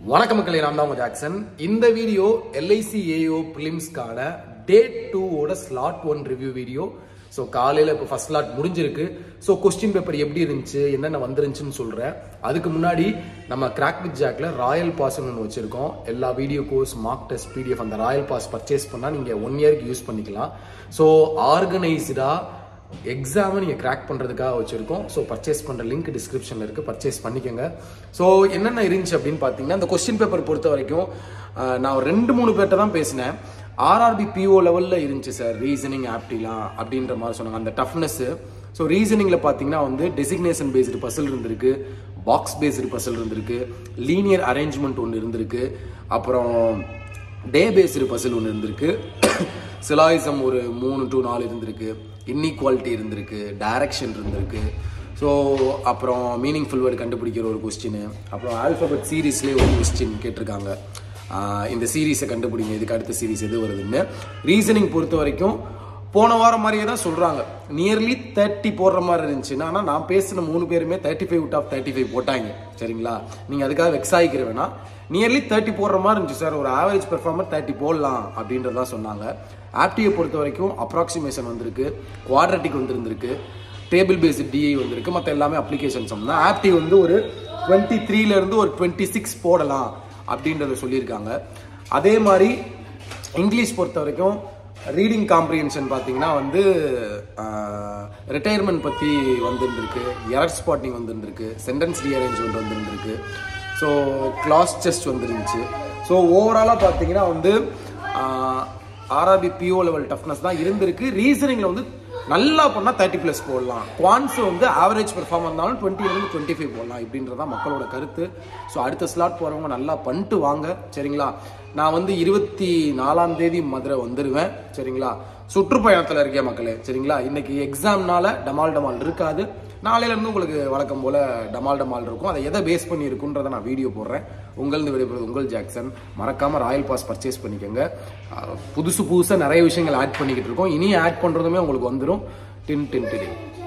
வணக்கம் மக்களே நான் தான் உங்க ஜாக்சன் இந்த வீடியோ எல்ஐசி ஏஓ பிலிம்ஸ்க்கான டே டூவோட slot one review video so காலையில் இப்போ ஃபர்ஸ்ட் ஸ்லாட் முடிஞ்சிருக்கு ஸோ கொஸ்டின் பேப்பர் எப்படி இருந்துச்சு என்னென்ன வந்துருந்துச்சுன்னு சொல்கிறேன் அதுக்கு முன்னாடி நம்ம கிராக் வித் ஜாக்ல ராயல் பாஸ்னு ஒன்று வச்சுருக்கோம் எல்லா video course mock test PDF அந்த ராயல் பாஸ் பர்ச்சேஸ் பண்ணால் நீங்கள் ஒன் இயர்க்கு யூஸ் பண்ணிக்கலாம் ஸோ ஆர்கனைஸ்டாக எக்ஸாமை நீங்கள் கிராக் பண்ணுறதுக்காக வச்சுருக்கோம் ஸோ பர்ச்சேஸ் பண்ணுற லிங்க் டிஸ்கிரிப்ஷனில் இருக்குது பர்ச்சேஸ் பண்ணிக்கோங்க ஸோ என்னென்ன இருந்துச்சு அப்படின்னு பார்த்தீங்கன்னா இந்த கொஸ்டின் பேப்பர் பொறுத்த வரைக்கும் ஆஹ், நான் ஒரு ரெண்டு மூணு பேர்ட்ட தான் பேசினேன் ஆர்ஆர்பி பிஓ லெவலில் இருந்துச்சு சார் ரீசனிங் ஆப்டிலாம் அப்படின்ற மாதிரி சொன்னாங்க அந்த டஃப்னஸ்ஸு ஸோ ரீசனிங்கில் பார்த்தீங்கன்னா வந்து டெசிக்னேஷன் பேஸ்டு பசில் இருந்திருக்கு பாக்ஸ் பேஸ்டு பசில் இருந்திருக்கு லீனியர் அரேஞ்ச்மெண்ட் ஒன்று இருந்திருக்கு அப்புறம் டே பேஸ்டு பசில் ஒன்று இருந்திருக்கு சிலாயிசம் ஒரு மூணு டு நாலு இருந்திருக்கு இன்இக்வாலிட்டி இருந்திருக்கு டைரக்ஷன் இருந்திருக்கு ஸோ அப்புறம் மீனிங்ஃபுல் வேர்டு கண்டுபிடிக்கிற ஒரு கொஸ்டின் அப்புறம் ஆல்ஃபபெட் சீரீஸ்லேயே ஒரு கொஸ்டின் கேட்டிருக்காங்க ஆஹ் இந்த சீரீஸை கண்டுபிடிங்க இதுக்கு அடுத்த சீரீஸ் எது வருதுன்னு ரீசனிங் பொறுத்த வரைக்கும் போன வாரம் மாதிரியே தான் சொல்கிறாங்க நியர்லி தேர்ட்டி போடுற மாதிரி இருந்துச்சுன்னா ஆனால் நான் பேசின மூணு பேருமே thirty five out of thirty five போட்டாங்க சரிங்களா நீங்கள் அதுக்காக வெக்ஸ் ஆகிக்கிற வேணாம் நியர்லி தேர்ட்டி போடுற மாதிரி இருந்துச்சு சார் ஒரு ஆவரேஜ் பெர்ஃபார்மர் தேர்ட்டி போடலாம் அப்படின்றதான் சொன்னாங்க ஆப்டியை பொறுத்த வரைக்கும் அப்ராக்சிமேஷன் வந்திருக்கு குவாட்ரட்டிக் வந்துருந்துருக்கு டேபிள் பேஸ்டு டிஐ வந்திருக்கு மற்ற எல்லாமே அப்ளிகேஷன்ஸ் தான் ஆப்டி வந்து ஒரு டுவெண்ட்டி த்ரீலேருந்து ஒரு டுவெண்ட்டி சிக்ஸ் போடலாம் அப்படின்றத சொல்லியிருக்காங்க அதே மாதிரி இங்கிலீஷ் பொறுத்த வரைக்கும் ரீடிங் காம்ப்ரிஹென்ஷன் பார்த்தீங்கன்னா வந்து ரிட்டையர்மெண்ட் பற்றி வந்துருந்துருக்கு எரர் ஸ்பாட்டிங் வந்துருந்துருக்கு சென்டென்ஸ் ரீஅரேஞ்ச்மெண்ட் வந்துருந்துருக்கு ஸோ கிளாஸ் செஸ்ட் வந்துருந்துச்சு ஸோ ஓவராலாக பார்த்தீங்கன்னா வந்து ஆர்ஆர்பி பிஓ லெவல் டஃப்னஸ் தான் இருந்திருக்கு ரீசனிங்கில் வந்து நல்லா பண்ணால் தேர்ட்டி ப்ளஸ் போடலாம் குவான்ஸ் வந்து ஆவரேஜ் பெர்ஃபார்ம் இருந்தாலும் டுவெண்ட்டிலேருந்து டுவெண்ட்டி ஃபைவ் போடலாம் இப்படின்றதான் மக்களோட கருத்து ஸோ அடுத்த ஸ்லாட் போகிறவங்க நல்லா பண்ணிட்டு வாங்க சரிங்களா நான் வந்து இருபத்தி நாலாம் தேதி மதுரை வந்துடுவேன் சரிங்களா சுற்றுப்பயணத்தில் இருக்கேன் மக்களே சரிங்களா இன்னைக்கு எக்ஸாம்னால டமால் டமால் இருக்காது நாளையிலேருந்து உங்களுக்கு வழக்கம் போல் டமால் டமால் இருக்கும் அதை எதை பேஸ் பண்ணி இருக்குன்றதை நான் வீடியோ போடுறேன் உங்களது விடைபெறுவது உங்கள் ஜாக்சன் மறக்காமல் ராயல் பாஸ் பர்ச்சேஸ் பண்ணிக்கோங்க அஹ் புதுசு புதுசாக நிறைய விஷயங்கள் ஆட் பண்ணிக்கிட்டு இருக்கோம் இனி ஆட் பண்ணுறதுமே உங்களுக்கு வந்துடும் டின் டின் டின்